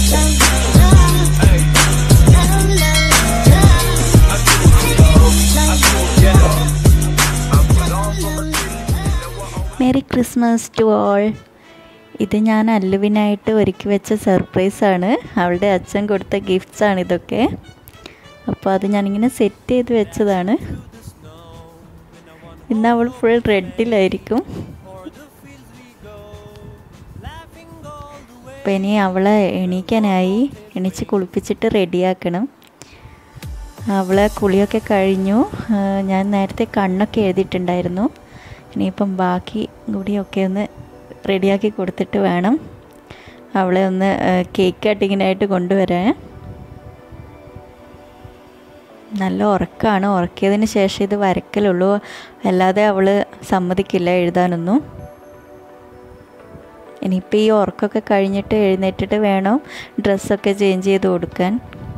Merry Christmas to all ഇത് ഞാൻ അല്ലുവിനായിട്ട് ഒരുക്കി വെച്ച സർപ്രൈസാണ് അവളുടെ അച്ഛൻ കൊടുത്ത ഗിഫ്റ്റ്സ് ആണ് ഇതൊക്കെ അപ്പോൾ അത് ഞാനിങ്ങനെ സെറ്റ് ചെയ്ത് വെച്ചതാണ് ഇന്ന് അവൾ ഫുൾ റെഡിലായിരിക്കും അപ്പം ഇനി അവളെ എണീക്കാനായി എണീച്ച് കുളിപ്പിച്ചിട്ട് റെഡിയാക്കണം അവളെ കുളിയൊക്കെ കഴിഞ്ഞു ആ, ഞാൻ നേരത്തെ കണ്ണൊക്കെ എഴുതിയിട്ടുണ്ടായിരുന്നു ഇനിയിപ്പം ബാക്കി കൂടിയൊക്കെ ഒന്ന് റെഡിയാക്കി കൊടുത്തിട്ട് വേണം അവളെ ഒന്ന് ആ, കേക്ക് കട്ടിങ്ങിനായിട്ട് കൊണ്ടുവരാൻ നല്ല ഉറക്കമാണ് ഉറക്കിയതിന് ശേഷം ഇത് വരക്കലുള്ളൂ അല്ലാതെ അവൾ സമ്മതിക്കില്ല എഴുതാനൊന്നും ഇനിയിപ്പോൾ ഈ ഉറക്കമൊക്കെ കഴിഞ്ഞിട്ട് എഴുന്നേറ്റിട്ട് വേണം ഡ്രസ്സൊക്കെ ചേഞ്ച് ചെയ്ത് കൊടുക്കാൻ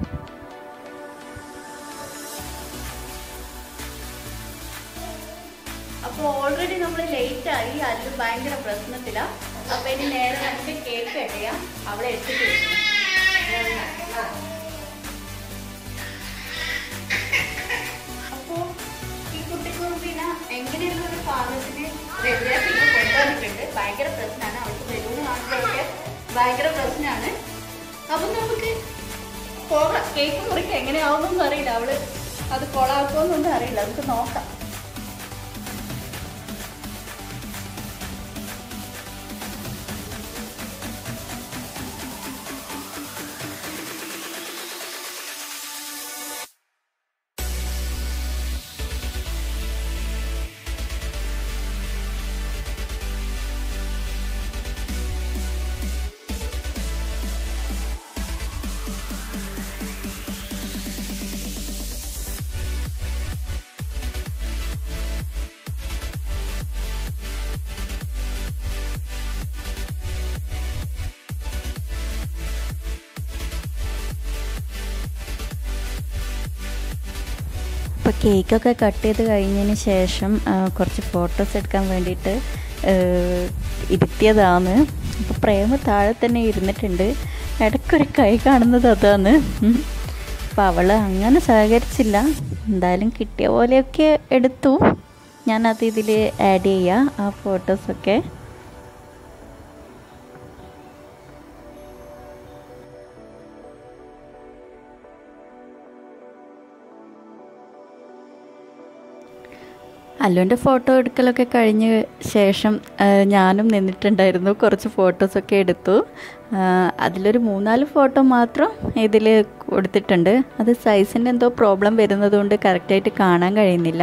അപ്പോൾ ഓൾറെഡി നമ്മൾ ലേറ്റ് ആയി അതിൽ ഭയങ്കര പ്രശ്നത്തില അപ്പൊ ഇനി നേരെ നമുക്ക് കേക്ക് കട്ട് ചെയ്യാം അവളെ എടുത്തിട്ട് വരും. അപ്പോ ഈ കുട്ടിക്കുറുമ്പിനെ എങ്ങനെയുള്ള ഒരു പാകത്തിന് റെഡിയാക്കി കൊണ്ടുവന്നിട്ടുണ്ട് ഭയങ്കര പ്രശ്നമാണ് അവൾക്ക് ബലൂൺ കാണുമ്പോഴൊക്കെ ഭയങ്കര പ്രശ്നമാണ് അപ്പൊ നമുക്ക് പോകാം കേക്ക് മുറിക്ക് എങ്ങനെയാവുന്നൊന്നും അറിയില്ല അവള് അത് കൊളാക്കുമെന്നൊന്നും അറിയില്ല നമുക്ക് നോക്കാം അപ്പോൾ കേക്കൊക്കെ കട്ട് ചെയ്ത് കഴിഞ്ഞതിന് ശേഷം ആ, കുറച്ച് ഫോട്ടോസ് എടുക്കാൻ വേണ്ടിയിട്ട് ആ, ഇരുത്തിയതാണ് അപ്പോൾ പ്രേമ താഴെ തന്നെ ഇരുന്നിട്ടുണ്ട് ഇടയ്ക്കൊരു കൈ കാണുന്നത് അതാണ് ഉം. അപ്പോൾ അവൾ അങ്ങനെ സഹകരിച്ചില്ല എന്തായാലും കിട്ടിയ പോലെയൊക്കെ എടുത്തു ഞാനത് ഇതിൽ ആഡ് ചെയ്യാം ആ ഫോട്ടോസൊക്കെ അല്ലുവിൻ്റെ ഫോട്ടോ എടുക്കലൊക്കെ കഴിഞ്ഞ ശേഷം ആ, ഞാനും നിന്നിട്ടുണ്ടായിരുന്നു കുറച്ച് ഫോട്ടോസൊക്കെ എടുത്തു ആ, അതിലൊരു മൂന്നാല് ഫോട്ടോ മാത്രം ഇതിൽ കൊടുത്തിട്ടുണ്ട് അത് സൈസിൻ്റെ എന്തോ പ്രോബ്ലം വരുന്നതുകൊണ്ട് കറക്റ്റായിട്ട് കാണാൻ കഴിയുന്നില്ല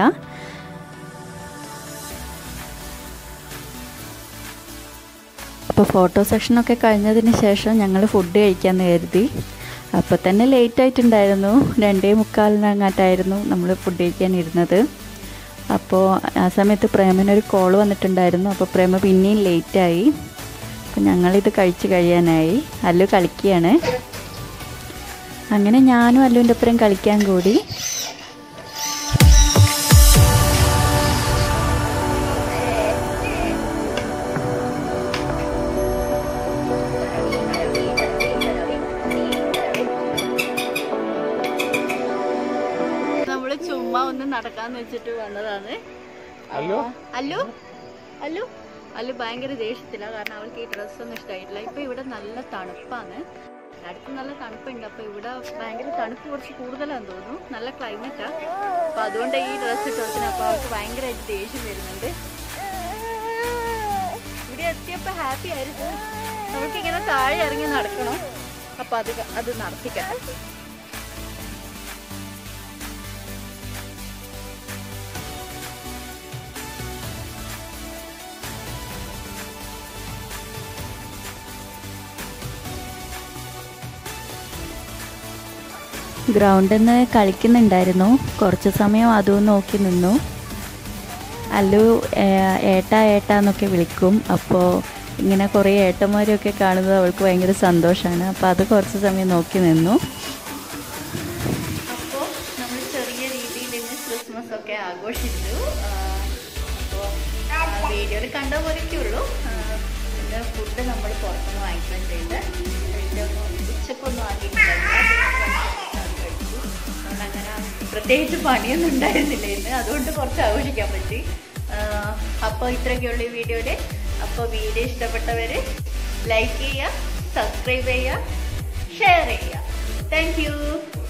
അപ്പോൾ ഫോട്ടോ സെഷനൊക്കെ കഴിഞ്ഞതിന് ശേഷം ഞങ്ങൾ ഫുഡ് കഴിക്കാമെന്ന് കരുതി അപ്പോൾ തന്നെ ലേറ്റ് ആയിട്ടുണ്ടായിരുന്നു രണ്ടേ മുക്കാലിനങ്ങാട്ടായിരുന്നു നമ്മൾ ഫുഡ് കഴിക്കാൻ ഇരുന്നത് അപ്പോൾ ആ സമയത്ത് പ്രേമനൊരു കോൾ വന്നിട്ടുണ്ടായിരുന്നു അപ്പോൾ പ്രേമ പിന്നെയും ലേറ്റായി അപ്പോൾ ഞങ്ങളിത് കഴിച്ച് കഴിയാനായി അല്ലു കളിക്കുകയാണ് അങ്ങനെ ഞാനും അല്ലുവിൻ്റെ ഒപ്പം കളിക്കാൻ കൂടി നമ്മള് ചുമ്മാ ഒന്ന് നടക്കാന്ന് വെച്ചിട്ട് വന്നതാണ് അല്ലോ? അല്ലു അല്ലു അല്ലു ഭയങ്കര ദേഷ്യത്തില കാരണം അവൾക്ക് ഈ ഡ്രസ്സ് ഒന്നും ഇഷ്ടമായിട്ടില്ല ഇപ്പൊ ഇവിടെ നല്ല തണുപ്പാണ് അടുത്ത് നല്ല തണുപ്പുണ്ട് അപ്പൊ ഇവിടെ ഭയങ്കര തണുപ്പ് കുറച്ച് കൂടുതലാന്ന് തോന്നുന്നു നല്ല ക്ലൈമറ്റാ അപ്പൊ അതുകൊണ്ട് ഈ ഡ്രസ്സ് ഇട്ടതിന് അപ്പൊ അവൾക്ക് ഭയങ്കരമായിട്ട് ദേഷ്യം വരുന്നുണ്ട് ഇവിടെ എത്തിയപ്പോ ഹാപ്പി ആയിരുന്നു അവൾക്ക് ഇങ്ങനെ താഴെ ഇറങ്ങി നടക്കണം അപ്പൊ അത് അത് നടത്തിക്കണം ഗ്രൗണ്ടിൽ നിന്ന് കളിക്കുന്നുണ്ടായിരുന്നു കുറച്ച് സമയം അതും നോക്കി നിന്നു അല്ലു ഏ- ഏട്ടാ ഏട്ടാ എന്നൊക്കെ വിളിക്കും അപ്പോൾ ഇങ്ങനെ കുറേ ഏട്ടന്മാരെയൊക്കെ കാണുന്നത് അവൾക്ക് ഭയങ്കര സന്തോഷമാണ് അപ്പോൾ അത് കുറച്ച് സമയം നോക്കി നിന്നു അപ്പോൾ നമ്മൾ ചെറിയ രീതിയിൽ ഇന്ന് ക്രിസ്മസ് ഒക്കെ ആഘോഷിച്ചു അപ്പോൾ വീഡിയോയിൽ കണ്ട പോലെയൊക്കെ ഉള്ളൂ ആ, പിന്നെ ഫുഡ് നമ്മൾ പുറത്തുനിന്ന് വാങ്ങിക്കാൻ ചെയ്ത് ഉച്ചക്ക് പ്രത്യേകിച്ച് പണിയൊന്നും ഉണ്ടായിരുന്നില്ല ഇന്ന് അതുകൊണ്ട് കുറച്ച് ആഘോഷിക്കാൻ പറ്റി അപ്പോൾ ഇത്രയൊക്കെയുള്ള ഈ വീഡിയോയിൽ അപ്പോൾ വീഡിയോ ഇഷ്ടപ്പെട്ടവർ ലൈക്ക് ചെയ്യുക സബ്സ്ക്രൈബ് ചെയ്യുക ഷെയർ ചെയ്യുക താങ്ക് യു